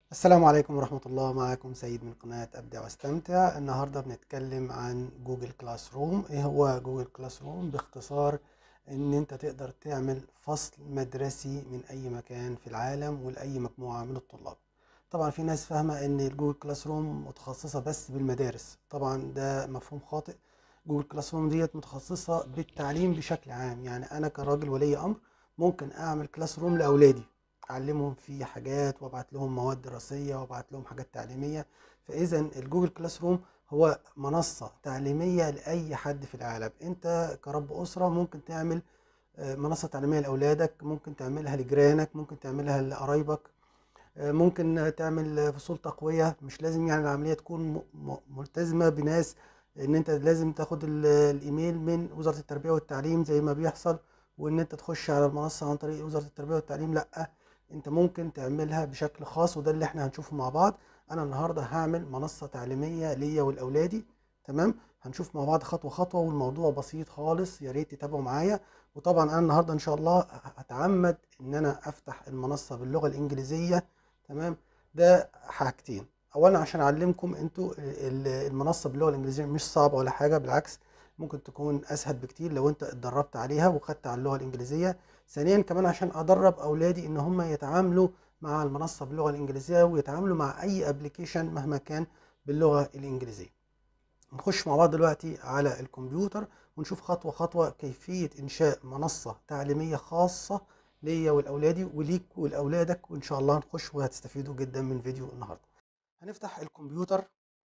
السلام عليكم ورحمة الله معكم سيد من قناة أبدع واستمتع النهاردة بنتكلم عن جوجل كلاس روم إيه هو جوجل كلاس روم باختصار إن أنت تقدر تعمل فصل مدرسي من أي مكان في العالم ولأي مجموعة من الطلاب طبعا في ناس فاهمة إن الجوجل كلاس روم متخصصة بس بالمدارس طبعا ده مفهوم خاطئ جوجل كلاس روم ديت متخصصة بالتعليم بشكل عام يعني أنا كراجل ولي أمر ممكن أعمل كلاس روم لأولادي اعلمهم فيه حاجات وابعت لهم مواد دراسيه وابعت لهم حاجات تعليميه فاذا الجوجل كلاس روم هو منصه تعليميه لاي حد في العالم انت كرب اسره ممكن تعمل آه، منصه تعليميه لاولادك ممكن تعملها لجيرانك ممكن تعملها لقرايبك آه، ممكن تعمل فصول تقويه مش لازم يعني العمليه تكون م- م- ملتزمه بناس ان انت لازم تاخد ال- الايميل من وزاره التربيه والتعليم زي ما بيحصل وان انت تخش على المنصه عن طريق وزاره التربيه والتعليم لا انت ممكن تعملها بشكل خاص وده اللي احنا هنشوفه مع بعض انا النهارده هعمل منصه تعليميه ليا ولاولادي تمام هنشوف مع بعض خطوه خطوه والموضوع بسيط خالص يا ريت تتابعوا معايا وطبعا انا النهارده ان شاء الله هتعمد ان انا افتح المنصه باللغه الانجليزيه تمام ده حاجتين اولا عشان اعلمكم انتوا ال- المنصه باللغه الانجليزيه مش صعبه ولا حاجه بالعكس ممكن تكون اسهل بكتير لو انت اتدربت عليها وخدت على اللغه الانجليزيه ثانيا كمان عشان ادرب اولادي ان هم يتعاملوا مع المنصه باللغه الانجليزيه ويتعاملوا مع اي ابلكيشن مهما كان باللغه الانجليزيه نخش مع بعض دلوقتي على الكمبيوتر ونشوف خطوه خطوه كيفيه انشاء منصه تعليميه خاصه ليا ولاولادي وليك ولاولادك وان شاء الله نخش وهتستفيدوا جدا من فيديو النهارده هنفتح الكمبيوتر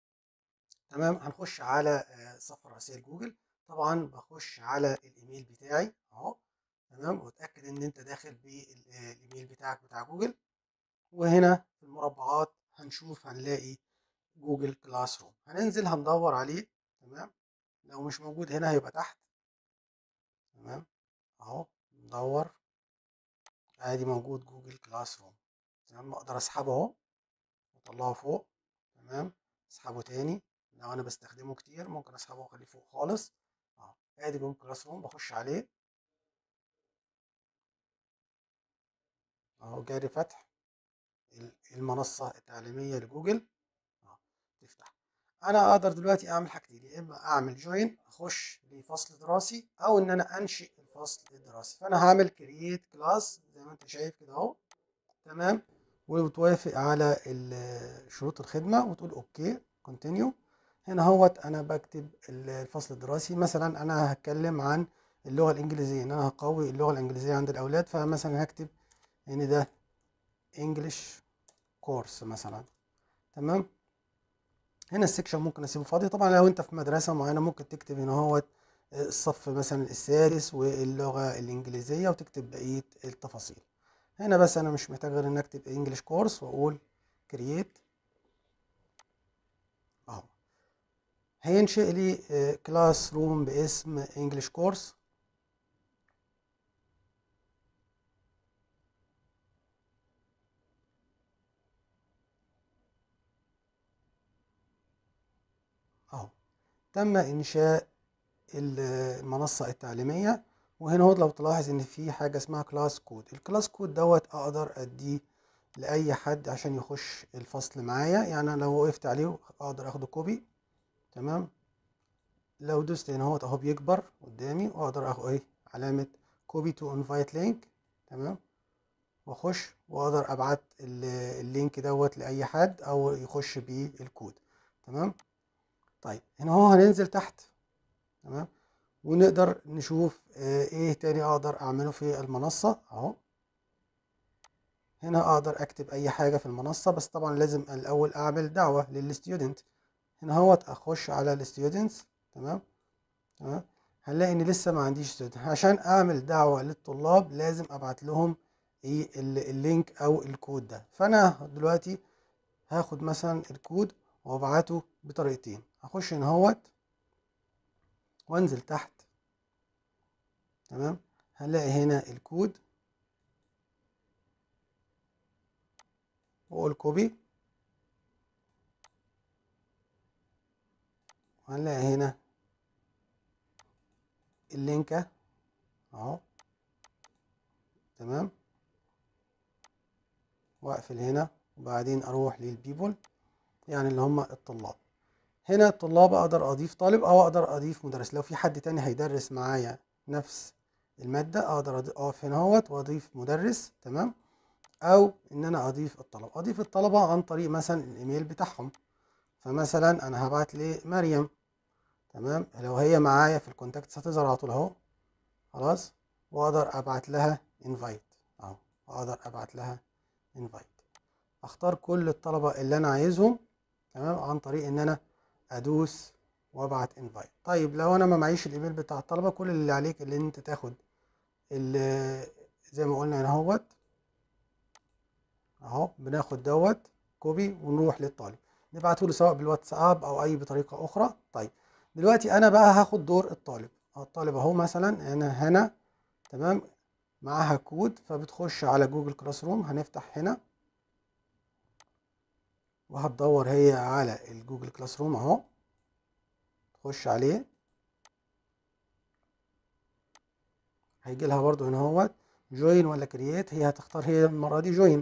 تمام هنخش على آه، صفحه رئيسيه جوجل طبعا بخش على الايميل بتاعي اهو تمام وتاكد ان انت داخل بالايميل بتاعك بتاع جوجل وهنا في المربعات هنشوف هنلاقي جوجل كلاس روم هننزل هندور عليه تمام لو مش موجود هنا هيبقى تحت تمام اهو ندور ادي موجود جوجل كلاس روم تمام اقدر اسحبه اهو واطلعه فوق تمام اسحبه تاني لو انا بستخدمه كتير ممكن اسحبه واخليه فوق خالص اهو ادي جوجل كلاس روم بخش عليه اهو جاري فتح ال- المنصة التعليمية لجوجل اهو تفتح انا اقدر دلوقتي اعمل حاجتين يا اما اعمل جوين اخش لفصل دراسي او ان انا انشئ الفصل الدراسي فانا هعمل كرييت كلاس زي ما انت شايف كده اهو تمام وتوافق على ال- شروط الخدمة وتقول اوكي كونتينيو هنا اهوت انا بكتب ال- الفصل الدراسي مثلا انا هتكلم عن اللغة الانجليزية ان انا هقوي اللغة الانجليزية عند الاولاد فمثلا هكتب ان ده انجلش كورس مثلا تمام هنا السكشن ممكن اسيبه فاضي طبعا لو انت في مدرسة معينة ممكن تكتب هنا هو الصف مثلا السادس واللغة الانجليزية وتكتب بقية التفاصيل هنا بس انا مش محتاج غير ان اكتب انجلش كورس واقول كرييت اهو هينشئ لي كلاس روم باسم انجلش كورس اهو تم انشاء ال- المنصة التعليمية وهنا هو لو تلاحظ ان في حاجة اسمها كلاس كود الكلاس كود دوت اقدر اديه لاي حد عشان يخش الفصل معايا يعني أنا لو وقفت عليه اقدر اخده كوبي تمام لو دوست هنا اهوت اهو بيكبر قدامي واقدر اخد ايه علامة كوبي تو انفايت لينك تمام واخش واقدر ابعت ال- اللينك دوت لاي حد او يخش بيه الكود تمام طيب هنا اهو هننزل تحت تمام ونقدر نشوف آه، ايه تاني اقدر اعمله في المنصة اهو هنا اقدر اكتب اي حاجة في المنصة بس طبعا لازم الاول اعمل دعوة للستودنت هنا اهوت اخش على الستودنتس تمام تمام هنلاقي ان لسه ما عنديش ستودنت عشان اعمل دعوة للطلاب لازم ابعت لهم ايه ال- اللينك او الكود ده فانا دلوقتي هاخد مثلا الكود وابعته بطريقتين هخش هنا اهوت وانزل تحت تمام هنلاقي هنا الكود واقول كوبي وهنلاقي هنا اللينك اهو تمام واقفل هنا وبعدين اروح للبيبول يعني اللي هم الطلاب هنا الطلاب اقدر اضيف طالب او اقدر اضيف مدرس لو في حد تاني هيدرس معايا نفس المادة اقدر اقف هنا اهوت واضيف مدرس تمام او ان انا اضيف الطلبة اضيف الطلبة عن طريق مثلا الايميل بتاعهم فمثلا انا هبعت لمريم تمام لو هي معايا في الكونتاكت هتظهر على طول اهو خلاص واقدر ابعت لها انفايت اهو اقدر ابعت لها انفايت اختار كل الطلبة اللي انا عايزهم تمام عن طريق ان انا ادوس وابعت انفايت طيب لو انا ما معيش الايميل بتاع الطلبة كل اللي عليك اللي انت تاخد اللي زي ما قلنا هنا اهوت اهو بناخد دوت كوبي ونروح للطالب نبعته له سواء بالواتساب او اي بطريقة اخرى طيب دلوقتي انا بقى هاخد دور الطالب الطالب اهو مثلا انا هنا تمام معاها كود فبتخش على جوجل كلاس روم هنفتح هنا وهتدور هي على الجوجل كلاس روم اهو تخش عليه هيجي لها برضو هنا اهوت جوين ولا كرييت هي هتختار هي المره دي جوين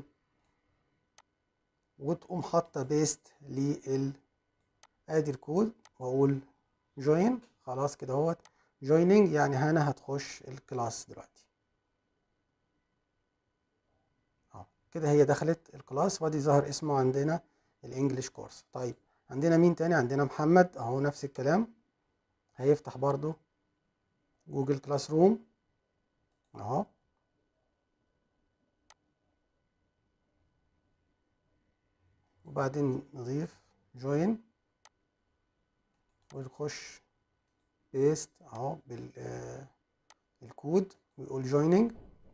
وتقوم حاطه بيست لل ادي الكود واقول جوين خلاص كده اهوت جويننج يعني هنا هتخش الكلاس دلوقتي اهو كده هي دخلت الكلاس وادي ظهر اسمه عندنا الانجليش كورس طيب عندنا مين تاني عندنا محمد اهو نفس الكلام هيفتح برضو جوجل كلاس روم اهو وبعدين نضيف جوين ونخش بيست اهو بالكود ويقول جويننج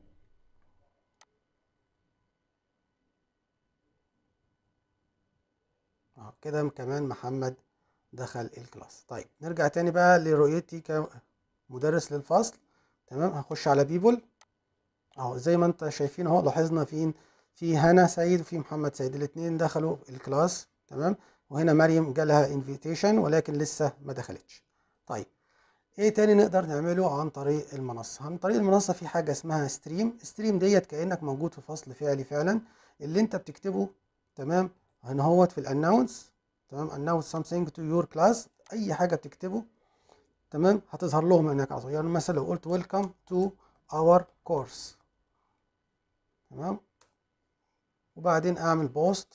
اهو كده كمان محمد دخل الكلاس طيب نرجع تاني بقى لرؤيتي كمدرس للفصل تمام هخش على بيبول اهو زي ما انت شايفين اهو لاحظنا فين في هنا سيد وفي محمد سيد الاثنين دخلوا الكلاس تمام وهنا مريم جالها انفيتيشن ولكن لسه ما دخلتش طيب ايه تاني نقدر نعمله عن طريق المنصة عن طريق المنصة في حاجة اسمها ستريم ستريم ديت كأنك موجود في فصل فعلي فعلا اللي انت بتكتبه تمام هنا هوت في الاناونس تمام announce something to your class اي حاجة بتكتبه تمام هتظهر لهم هناك على طول يعني مثلا لو قلت welcome to our course تمام وبعدين اعمل بوست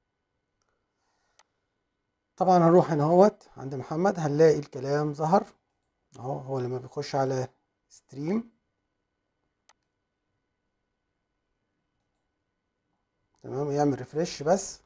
طبعا هنروح هنا اهوت عند محمد هنلاقي الكلام ظهر اهو هو لما بيخش على ستريم تمام يعمل ريفرش بس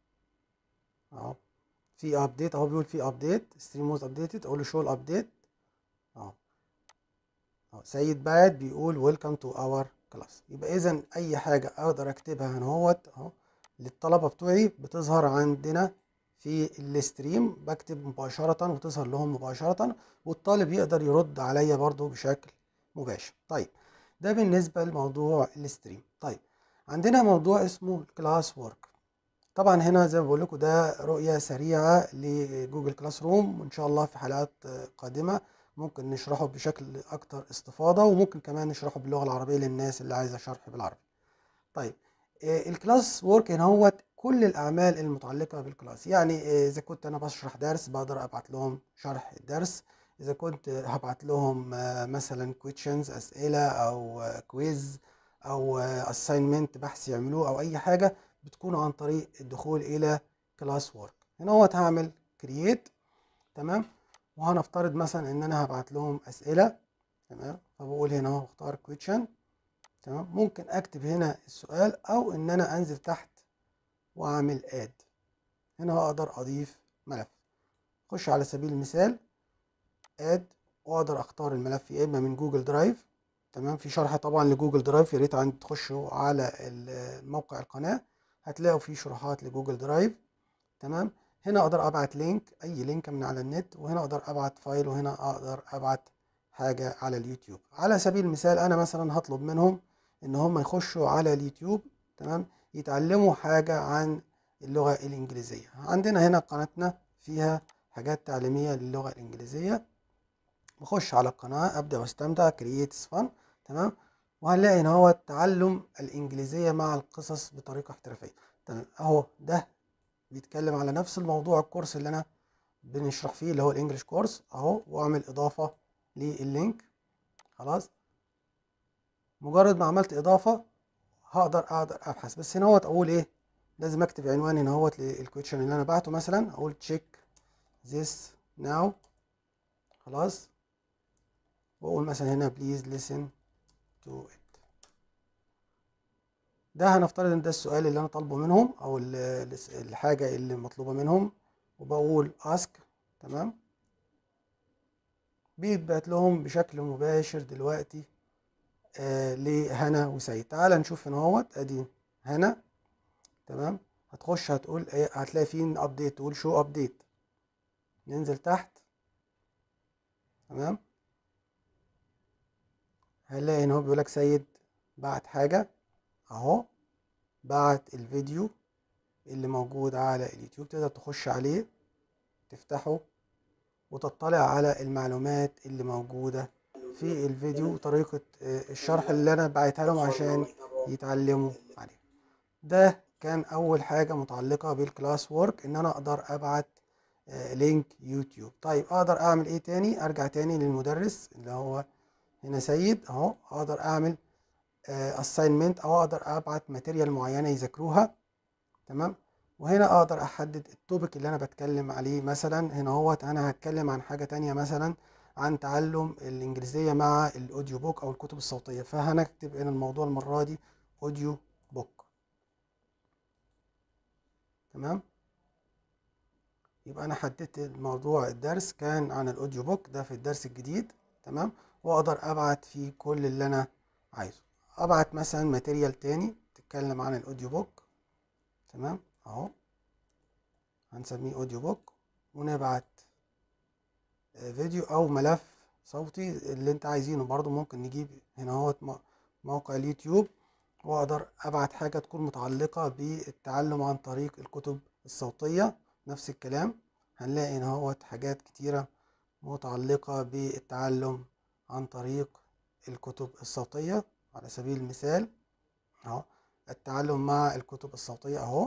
اهو في ابديت اهو بيقول في ابديت ستريم ووز ابديتد اقول له شو الابديت اهو اهو سيد بعد بيقول ويلكم تو اور كلاس يبقى اذا اي حاجه اقدر اكتبها هنا اهوت اهو للطلبه بتوعي بتظهر عندنا في الستريم بكتب مباشرة وتظهر لهم مباشرة والطالب يقدر يرد عليا برضو بشكل مباشر طيب ده بالنسبة لموضوع الستريم طيب عندنا موضوع اسمه كلاس وورك طبعا هنا زي ما بقول لكم ده رؤية سريعة لجوجل كلاس روم وان شاء الله في حلقات قادمة ممكن نشرحه بشكل اكتر استفاضة وممكن كمان نشرحه باللغة العربية للناس اللي عايزة شرح بالعربي طيب الكلاس وورك هنا هو كل الاعمال المتعلقه بالكلاس يعني اذا كنت انا بشرح درس بقدر ابعت لهم شرح الدرس اذا كنت هبعت لهم مثلا كويشنز اسئله او كويز او اساينمنت بحث يعملوه او اي حاجه بتكون عن طريق الدخول الى كلاس وورك هنا هو هعمل كرييت تمام وهنفترض مثلا ان انا هبعت لهم اسئله تمام فبقول هنا اهو اختار كويشن تمام ممكن اكتب هنا السؤال او ان انا انزل تحت واعمل اد هنا اقدر اضيف ملف اخش على سبيل المثال اد واقدر اختار الملف يا اما من جوجل درايف تمام في شرح طبعا لجوجل درايف يا ريت عند تخشوا على موقع القناه هتلاقوا فيه شروحات لجوجل درايف تمام هنا اقدر ابعت لينك اي لينك من على النت وهنا اقدر ابعت فايل وهنا اقدر ابعت حاجه على اليوتيوب على سبيل المثال انا مثلا هطلب منهم ان هم يخشوا على اليوتيوب تمام يتعلموا حاجة عن اللغة الإنجليزية عندنا هنا قناتنا فيها حاجات تعليمية للغة الإنجليزية بخش على القناة أبدأ واستمتع كرييتس فن تمام وهنلاقي إن هو تعلم الإنجليزية مع القصص بطريقة احترافية تمام اهو ده بيتكلم على نفس الموضوع الكورس اللي انا بنشرح فيه اللي هو الانجليش كورس اهو واعمل اضافة لللينك خلاص مجرد ما عملت اضافة هقدر اقدر ابحث بس هنا هو اقول ايه لازم اكتب عنوان هنا هو للكويشن اللي انا بعته مثلا اقول check this now خلاص واقول مثلا هنا please listen to it ده هنفترض ان ده السؤال اللي انا طالبه منهم او الحاجة اللي مطلوبة منهم وبقول ask تمام بيتبعت لهم بشكل مباشر دلوقتي آه لهنا وسعيد تعال نشوف هنا اهوت ادي هنا تمام هتخش هتقول ايه هتلاقي فيه ابديت تقول شو ابديت ننزل تحت تمام هنلاقي ان هو بيقول لك سيد بعت حاجه اهو بعت الفيديو اللي موجود على اليوتيوب تقدر تخش عليه تفتحه وتطلع على المعلومات اللي موجوده في الفيديو وطريقه الشرح اللي انا بعتها لهم عشان يتعلموا عليه ده كان اول حاجه متعلقه بالكلاس وورك ان انا اقدر ابعت لينك يوتيوب طيب اقدر اعمل ايه تاني ارجع تاني للمدرس اللي هو هنا سيد اهو اقدر اعمل اساينمنت او اقدر ابعت ماتيريال معينه يذاكروها تمام وهنا اقدر احدد التوبيك اللي انا بتكلم عليه مثلا هنا هو انا هتكلم عن حاجه تانية مثلا عن تعلم الانجليزيه مع الاوديو بوك او الكتب الصوتيه فهنكتب ان الموضوع المره دي اوديو بوك تمام يبقى انا حددت الموضوع الدرس كان عن الاوديو بوك ده في الدرس الجديد تمام واقدر ابعت فيه كل اللي انا عايزه ابعت مثلا ماتيريال تاني تتكلم عن الاوديو بوك تمام اهو هنسميه اوديو بوك ونبعت فيديو او ملف صوتي اللي انت عايزينه برضو ممكن نجيب هنا اهوت موقع اليوتيوب واقدر ابعت حاجه تكون متعلقه بالتعلم عن طريق الكتب الصوتيه نفس الكلام هنلاقي هنا اهوت حاجات كتيره متعلقه بالتعلم عن طريق الكتب الصوتيه على سبيل المثال اهو التعلم مع الكتب الصوتيه اهو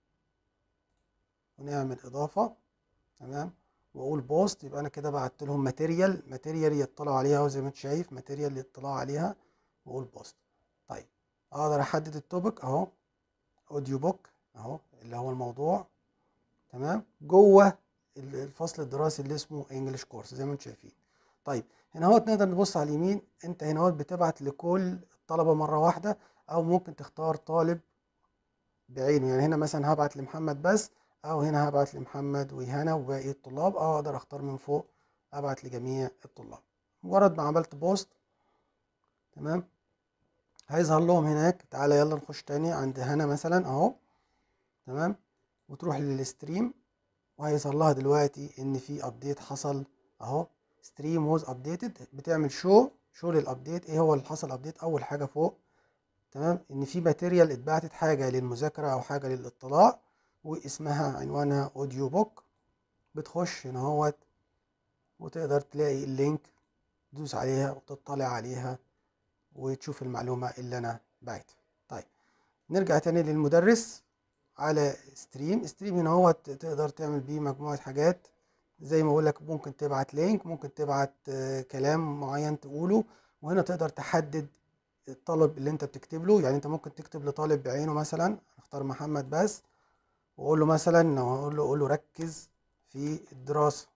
ونعمل اضافه تمام واقول بوست يبقى انا كده بعت لهم ماتيريال ماتيريال يطلعوا عليها وزي ما انت شايف ماتيريال يطلعوا عليها واقول بوست طيب اقدر احدد التوبيك اهو اوديو بوك اهو اللي هو الموضوع تمام جوه الفصل الدراسي اللي اسمه انجلش كورس زي ما انتم شايفين طيب هنا اهوت نقدر نبص على اليمين انت هنا اهوت بتبعت لكل الطلبه مره واحده او ممكن تختار طالب بعينه يعني هنا مثلا هبعت لمحمد بس او هنا هبعت لمحمد وهنا وباقي الطلاب او اقدر اختار من فوق ابعت لجميع الطلاب مجرد ما عملت بوست تمام هيظهر لهم هناك تعالى يلا نخش تاني عند هنا مثلا اهو تمام وتروح للستريم وهيظهر لها دلوقتي ان في ابديت حصل اهو ستريم ووز ابديتد بتعمل شو شو للابديت ايه هو اللي حصل ابديت اول حاجه فوق تمام ان في ماتيريال اتبعتت حاجه للمذاكره او حاجه للاطلاع واسمها عنوانها اوديو بوك بتخش هنا اهوت وتقدر تلاقي اللينك تدوس عليها وتطلع عليها وتشوف المعلومة اللي أنا بعتها طيب نرجع تاني للمدرس على ستريم ستريم هنا هو تقدر تعمل بيه مجموعة حاجات زي ما بقولك ممكن تبعت لينك ممكن تبعت كلام معين تقوله وهنا تقدر تحدد الطلب اللي انت بتكتب له يعني انت ممكن تكتب لطالب بعينه مثلا اختار محمد بس واقول له مثلا اقول له اقول له ركز في الدراسة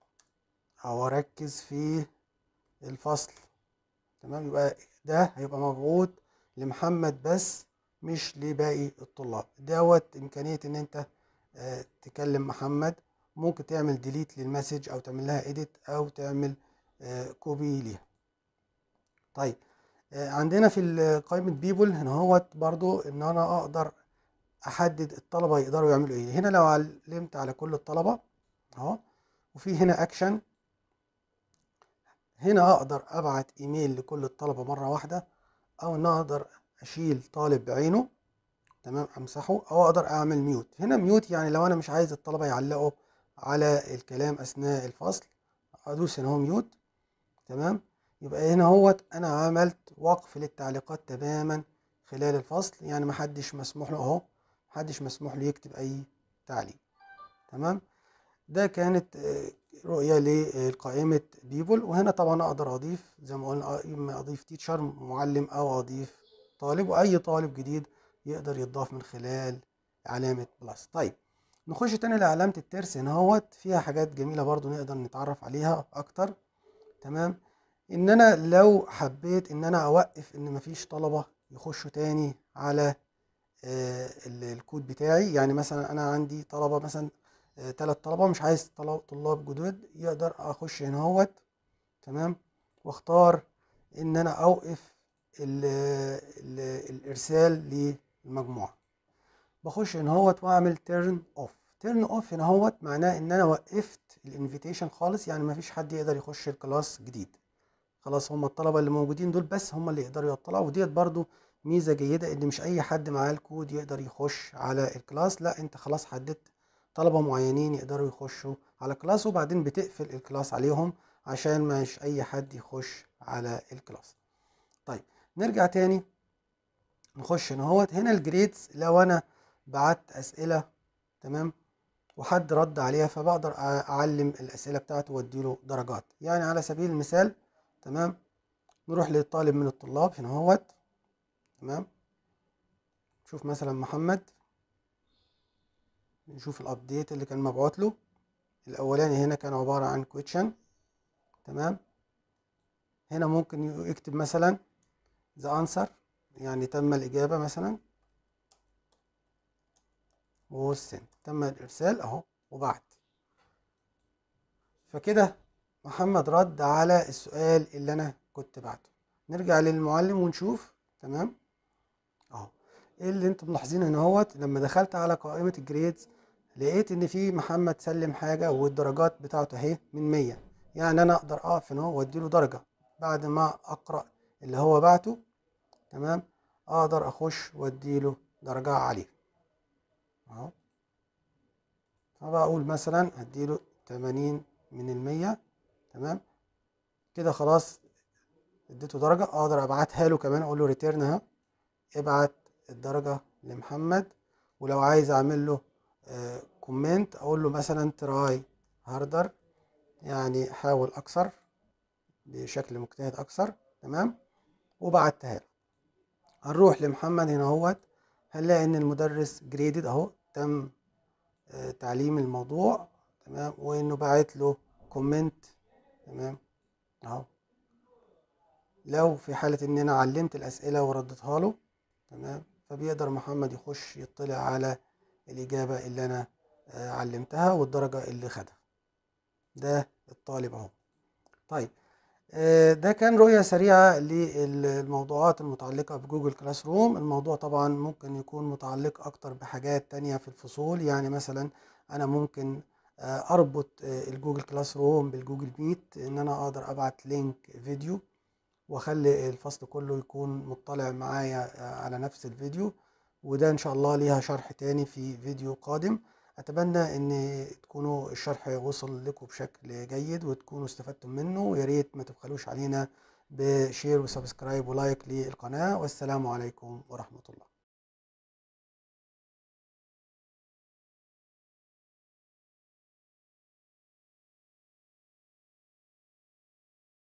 او ركز في الفصل تمام يبقى ده هيبقى مبعوث لمحمد بس مش لباقي الطلاب دوت امكانيه ان انت آه تكلم محمد ممكن تعمل ديليت للمسج او تعمل لها اديت او تعمل آه كوبي ليها طيب آه عندنا في قائمه بيبول هنا هوت برضو ان انا اقدر احدد الطلبه يقدروا يعملوا ايه هنا لو علمت على كل الطلبه اهو وفي هنا اكشن هنا اقدر ابعت ايميل لكل الطلبه مره واحده او ان اقدر اشيل طالب بعينه تمام امسحه او اقدر اعمل ميوت هنا ميوت يعني لو انا مش عايز الطلبه يعلقوا على الكلام اثناء الفصل ادوس هنا هو ميوت تمام يبقى هنا هوت انا عملت وقف للتعليقات تماما خلال الفصل يعني محدش مسموح له اهو محدش مسموح له يكتب اي تعليق تمام ده كانت آه، رؤية لقائمة بيبل وهنا طبعا اقدر اضيف زي ما قلنا آه، اما اضيف تيتشر معلم او اضيف طالب واي طالب جديد يقدر يضاف من خلال علامة بلس طيب نخش تاني لعلامة الترس هنا اهوت فيها حاجات جميلة برضو نقدر نتعرف عليها اكتر تمام ان انا لو حبيت ان انا اوقف ان مفيش طلبة يخشوا تاني على آه، ال- الكود بتاعي يعني مثلا انا عندي طلبة مثلا ثلاث طلبة مش عايز طلاب طلاب جدد يقدر اخش هنا اهوت تمام واختار ان انا اوقف ال ال الارسال للمجموعة بخش هنا اهوت واعمل تيرن اوف تيرن اوف هنا اهوت معناه ان انا وقفت الانفيتيشن خالص يعني مفيش حد يقدر يخش الكلاس جديد خلاص هم الطلبة اللي موجودين دول بس هم اللي يقدروا يطلعوا وديت برضو ميزة جيدة ان مش اي حد معاه الكود يقدر يخش على الكلاس لا انت خلاص حددت طلبة معينين يقدروا يخشوا على كلاس وبعدين بتقفل الكلاس عليهم عشان مش اي حد يخش على الكلاس طيب نرجع تاني نخش هنا اهوت هنا الجريدز لو انا بعت اسئلة تمام وحد رد عليها فبقدر أ- اعلم الاسئلة بتاعته واديله درجات يعني على سبيل المثال تمام نروح للطالب من الطلاب هنا اهوت تمام شوف مثلا محمد نشوف الابديت اللي كان مبعوت له الاولاني هنا كان عبارة عن كويتشن تمام هنا ممكن ي- يكتب مثلا the answer يعني تم الإجابة مثلا والسن تم الإرسال أهو وبعت فكده محمد رد على السؤال اللي أنا كنت بعته نرجع للمعلم ونشوف تمام أهو إيه اللي أنتم ملاحظينه هنا اهوت لما دخلت على قائمة الجريدز لقيت إن في محمد سلم حاجة والدرجات بتاعته أهي من مية يعني أنا أقدر أقف هنا أهو وأديله درجة بعد ما أقرأ اللي هو بعته تمام اقدر اخش واديله درجة عليه اهو فبقول مثلا هديله تمانين من المية تمام كده خلاص اديته درجة اقدر ابعتها له كمان اقول له ريتيرن اهو ابعت الدرجة لمحمد ولو عايز اعمل له كومنت اقول له مثلا تراي هاردر يعني حاول اكثر بشكل مجتهد اكثر تمام وبعتها له هنروح لمحمد هنا اهوت هنلاقي ان المدرس جريدد اهو تم آه، تعليم الموضوع تمام وانه باعت له كومنت تمام اهو لو في حالة ان انا علمت الاسئلة ورديتها له تمام فبيقدر محمد يخش يطلع على الاجابة اللي انا آه، علمتها والدرجة اللي خدها ده الطالب اهو طيب آه، ده كان رؤية سريعة للموضوعات المتعلقة بجوجل كلاس روم الموضوع طبعا ممكن يكون متعلق أكتر بحاجات تانية في الفصول يعني مثلا أنا ممكن آه، أربط آه، الجوجل كلاس روم بالجوجل ميت إن أنا أقدر أبعت لينك فيديو وأخلي الفصل كله يكون مطلع معايا آه، على نفس الفيديو وده إن شاء الله ليها شرح تاني في فيديو قادم أتمنى إن تكونوا الشرح وصل لكم بشكل جيد وتكونوا استفدتم منه ويا ريت ما تبخلوش علينا بشير وسبسكرايب ولايك للقناة والسلام عليكم ورحمة الله